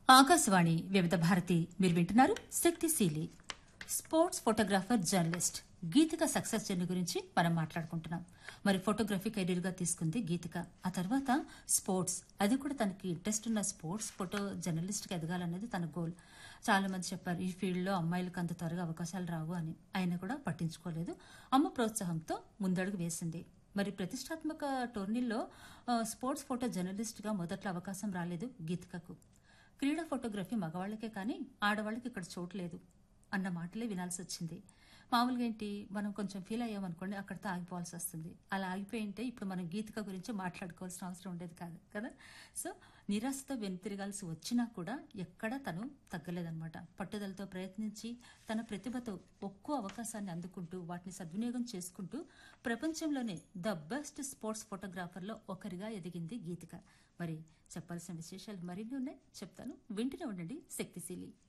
ఆకాశవాణి వివిధ భారతి మీరు వింటున్నారు శక్తిశీలి sports photographer journalist Geetika success journey గురించి మనం మాట్లాడుకుంటున్నాం మరి ఫోటోగ్రఫీ కెరీర్గా తీసుకుంది గీతిక ఆ తర్వాత స్పోర్ట్స్ అది కూడా తనకి ఇంట్రెస్ట్ ఉన్న స్పోర్ట్స్ ఫోటో జర్నలిస్ట్గా ఎదగాలనేది తన గోల్ చాలా మంది చెప్పారు ఈ ఫీల్డ్లో అమ్మాయిలకు అంత త్వరగా అవకాశాలు రావు అని ఆయన కూడా పట్టించుకోలేదు అమ్మ ప్రోత్సాహంతో ముందడుగు వేసింది మరి ప్రతిష్టాత్మక టోర్నీల్లో ఆ, స్పోర్ట్స్ ఫోటో జర్నలిస్ట్గా మొదట్లో అవకాశం రాలేదు గీతికకు క్రీడా ఫోటోగ్రఫీ మగవాళ్ళకే కానీ ఆడవాళ్ళకి ఇక్కడ చోటు లేదు అన్న మాటలే వినాల్సి వచ్చింది మామూలుగా ఏంటి మనం కొంచెం ఫీల్ అయ్యామనుకోండి అక్కడితో ఆగిపోవాల్సి వస్తుంది అలా ఆగిపోయి ఉంటే ఇప్పుడు మనం గీతిక గురించి మాట్లాడుకోవాల్సిన అవసరం ఉండేది కాదు కదా సో నిరాశతో వెనుతిరగాల్సి వచ్చినా కూడా ఎక్కడా తను తగ్గలేదన్నమాట పట్టుదలతో ప్రయత్నించి తన ప్రతిభతో ఒక్కో అవకాశాన్ని అందుకుంటూ వాటిని సద్వినియోగం చేసుకుంటూ ప్రపంచంలోనే ద బెస్ట్ స్పోర్ట్స్ ఫోటోగ్రాఫర్లో ఒకరిగా ఎదిగింది గీతిక మరి చెప్పాల్సిన విశేషాలు మరిన్ని ఉన్నాయి చెప్తాను వింటూనే ఉండండి శక్తిశీలి